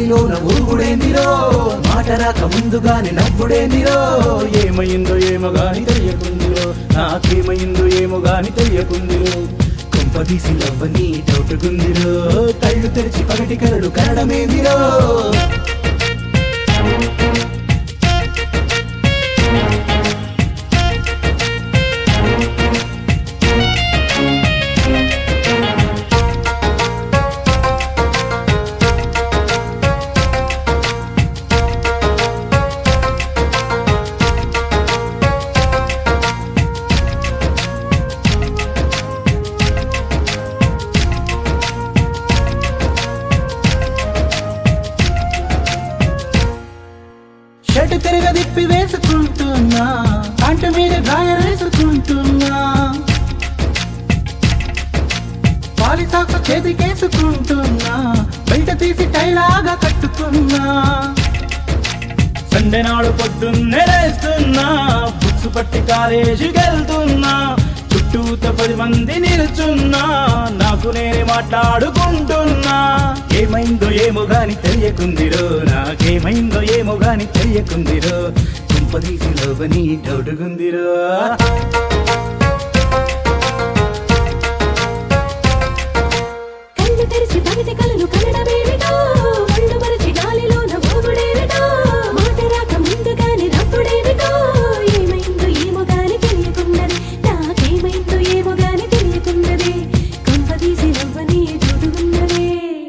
గాలిలోన ఊగుడేందిరో మాట రాక ముందుగానే నవ్వుడేందిరో ఏమైందో ఏమో గాని తెలియకుందిరో నాకేమైందో ఏమో గాని తెలియకుందిరో కొంపదీసి నవ్వని డౌటుకుందిరో కళ్ళు తెరిచి పగటి కరడు కరడమేందిరో షర్టు తిరగ దిప్పి వేసుకుంటున్నా కంట మీద గాయ వేసుకుంటున్నా పాలి సాక్స్ చేతికేసుకుంటున్నా బయట తీసి టైలాగా కట్టుకున్నా సండే నాడు పొద్దున్నే లేస్తున్నా బుక్స్ పట్టి కాలేజీకి వెళ్తున్నా చుట్టూత పది మంది నిల్చున్నా నాకు నేనే మాట్లాడుకుంటున్నా ఏమైందో ఏమో గాని తెలియకుందిరో నాకేమైందో ఏమో గాని తెలియకుందిరో కుంపదీసి లోబని డౌటుకుందిరో కళ్ళు తెరిచి పగిటి కలను కనడమేమిటో ఒళ్ళు మరచి గాలిలోన ఊగుడేమిటో మాట రాక ముందుగానే నవ్వుడేమిటో ఏమైందో ఏమో గాని తెలియకున్నది నాకేమైందో ఏమో గాని తెలియకున్నది కొంపదీసి నవ్వని చూడుకున్నదే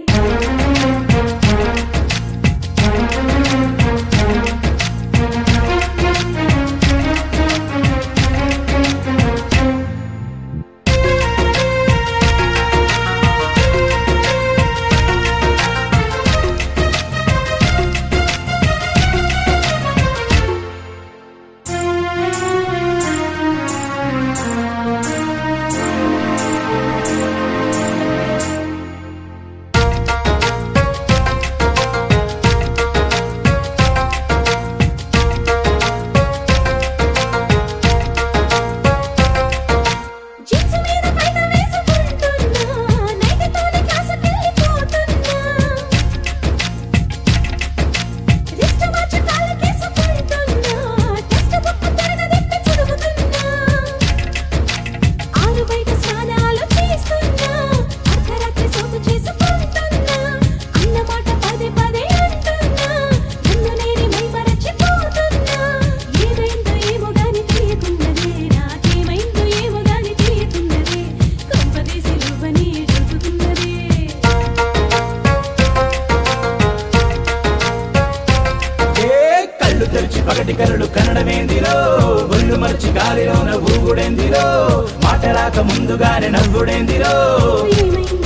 జీన్స్ మీద పైన వేసుకుంటున్నా నైటితోనే క్లాసుకెళ్ళిపోతున్నా రిస్ట్ వాచ్ కాళ్ళకేసుకుంటున్నా టెక్స్ట్ బుక్ తిరగదిప్పి చదువుతున్నా ఆరు బయట స్నానాలు చేస్తున్నా అర్ధరాత్రి సోపు చేసుకుంటున్నా అన్న మాట పదే పదే అంటున్నా నన్ను నేనే మైమరచిపోతున్నా ఏమైందో ఏమో గాని తెలియకున్నదే నాకేమైందో ఏమో గాని తెలియకున్నదే కొంపదీసి నువ్వని చూపుతున్నదే ఏ కళ్ళు తెరిచి పగటి కరడు కనడమేందిరో ఒళ్ళు మర్చి గాలిలోన ఊగుడేందిరో మాట రాక ముందుగానే నవ్వుడేందిరో ఏమైందో